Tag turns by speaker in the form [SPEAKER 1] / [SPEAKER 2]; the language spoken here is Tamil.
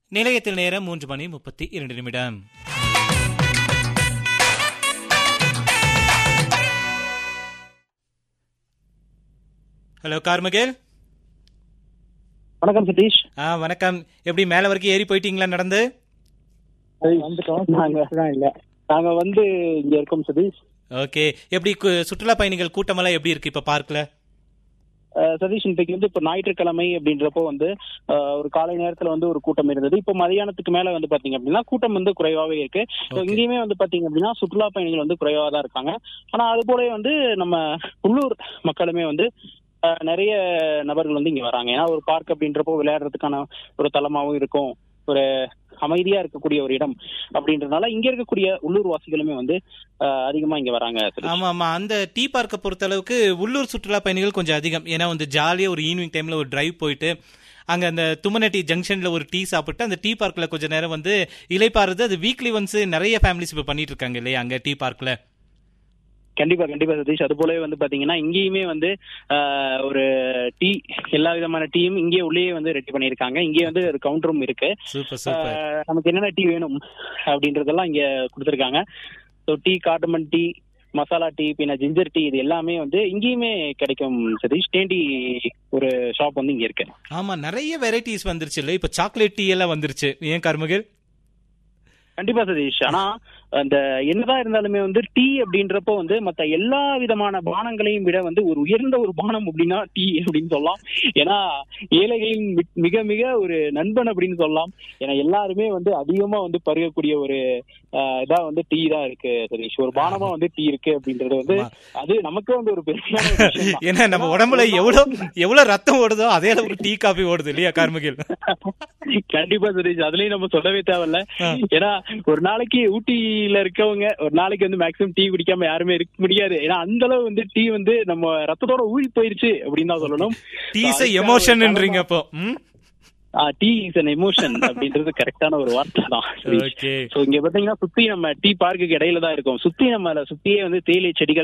[SPEAKER 1] நிலையத்தில் நேரம் மூன்று மணி முப்பத்தி இரண்டு நிமிடம் ஹலோ கார்மகேல்
[SPEAKER 2] வணக்கம் சதீஷ்
[SPEAKER 1] ஆ வணக்கம் எப்படி மேல வரைக்கும் ஏறி போயிட்டீங்களா நடந்து
[SPEAKER 2] நாங்க இல்ல நாங்க வந்து இங்க இருக்கோம் சதீஷ்
[SPEAKER 1] ஓகே எப்படி கு- சுற்றுலா பயணிகள் கூட்டமெல்லாம் எப்படி இருக்கு இப்ப பார்க்ல
[SPEAKER 2] அஹ் சதீஷ் இன்றைக்கு வந்து இப்ப ஞாயிற்றுக்கிழமை அப்படின்றப்போ வந்து அஹ், ஒரு காலை நேரத்துல வந்து ஒரு கூட்டம் இருந்தது இப்ப மதியானத்துக்கு மேல வந்து பாத்தீங்க அப்படின்னா கூட்டம் வந்து குறைவாவே இருக்கு So,
[SPEAKER 1] Okay.
[SPEAKER 2] இங்கேயுமே வந்து பாத்தீங்க அப்படின்னா சுற்றுலா பயணிகள் வந்து குறைவா தான் இருக்காங்க ஆனா அது போலவே வந்து நம்ம உள்ளூர் மக்களுமே வந்து அஹ், நிறைய நபர்கள் வந்து இங்க வராங்க ஏன்னா ஒரு பார்க் அப்படின்றப்போ விளையாடுறதுக்கான ஒரு தளமாவும் இருக்கும் ஒரு அமைதியா இருக்கக்கூடிய ஒரு இடம் அப்படின்றதுனால இங்க இருக்கக்கூடிய உள்ளூர் வாசிகளுமே வந்து அஹ், அதிகமா இங்க வராங்க சதீஷ்.
[SPEAKER 1] ஆமா ஆமா அந்த டீ பார்க்க பொறுத்த அளவுக்கு உள்ளூர் சுற்றுலா பயணிகள் கொஞ்சம் அதிகம் ஏன்னா வந்து ஜாலியா ஒரு ஈவினிங் டைம்ல ஒரு டிரைவ் போயிட்டு அங்க அந்த தும்மநட்டி ஜங்ஷன்ல ஒரு டீ சாப்பிட்டு அந்த டீ பார்க்ல கொஞ்ச நேரம் வந்து இலைப்பாறுது அது வீக்லி ஒன்ஸ் நிறைய ஃபேமிலிஸ் இப்ப பண்ணிட்டு இருக்காங்க இல்லையா அங்க டீ பார்க்ல
[SPEAKER 2] கண்டிப்பா கண்டிப்பா சதீஷ் அது போலவே வந்து பாத்தீங்கன்னா இங்கேயுமே வந்து ஆஹ், ஒரு டீ எல்லா விதமான டீயும் இங்கேயே உள்ளேயே வந்து ரெடி பண்ணியிருக்காங்க இங்கேயே வந்து ஒரு கவுண்டரும் இருக்கு
[SPEAKER 1] சூப்பர் சூப்பர்
[SPEAKER 2] ஆஹ், நமக்கு என்னென்ன டீ வேணும் அப்படின்றதெல்லாம் இங்க கொடுத்துருக்காங்க so tea cardamom tea masala tea பின்ன ஜிஞ்சர் டீ இது எல்லாமே வந்து இங்கேயுமே கிடைக்கும் சதீஷ் டேண்டி ஒரு ஷாப் வந்து இங்க இருக்கு
[SPEAKER 1] ஆமா நிறைய வெரைட்டிஸ் வந்துருச்சு இல்ல இப்ப சாக்லேட் டீ எல்லாம் வந்துருச்சு ஏன் கர்மகில்
[SPEAKER 2] கண்டிப்பா சதீஷ் ஆனா அந்த என்னதான் இருந்தாலுமே வந்து டீ அப்படின்றப்போ வந்து மத்த எல்லா விதமான பானங்களையும் விட வந்து ஒரு உயர்ந்த ஒரு பானம் அப்படின்னா டீ அப்படின்னு சொல்லலாம் ஏன்னா ஏழைகளின் மி- மிக மிக ஒரு நண்பன் அப்படின்னு சொல்லலாம் ஏன்னா எல்லாருமே வந்து அதிகமா வந்து பருகக்கூடிய ஒரு ஆஹ், இதா வந்து டீ தான் இருக்கு சதீஷ் ஒரு பானமா வந்து டீ இருக்கு அப்படின்றது வந்து
[SPEAKER 1] ஆமா.
[SPEAKER 2] அது நமக்கே வந்து ஒரு பெருமையான ஒரு விஷயம் தான்.
[SPEAKER 1] ஏன்னா நம்ம உடம்புல எவ்வளவு எவ்வளவு ரத்தம் ஓடுதோ அதே அளவுக்கு டீ காபி ஓடுது இல்லையா கார்மகில்
[SPEAKER 2] கண்டிப்பா சுரேஷ் அதுலயும் நம்ம சொல்லவே தேவையில்ல
[SPEAKER 1] ஆ.
[SPEAKER 2] ஏன்னா ஒரு நாளைக்கு ஊட்டியில இருக்கவங்க ஒரு நாளைக்கு வந்து மேக்ஸிமம் டீ குடிக்காம யாருமே இருக்க முடியாது ஏன்னா அந்த அளவு வந்து டீ வந்து நம்ம ரத்தத்தோட ஊறி போயிருச்சு அப்படின்னு தான் சொல்லணும்
[SPEAKER 1] டீஸ் எமோஷன்ன்றீங்க அப்போ ம்?
[SPEAKER 2] டீ இஸ் அன் எமோஷன் அப்படின்றது கரெக்டான ஒரு வார்த்தை தான்
[SPEAKER 1] Okay.
[SPEAKER 2] சோ இங்க பாத்தீங்கன்னா சுத்தி நம்ம டீ பார்க்குக்கு இடையில தான் இருக்கோம் சுத்தி நம்ம சுத்தியே வந்து தேயிலை செடிகள்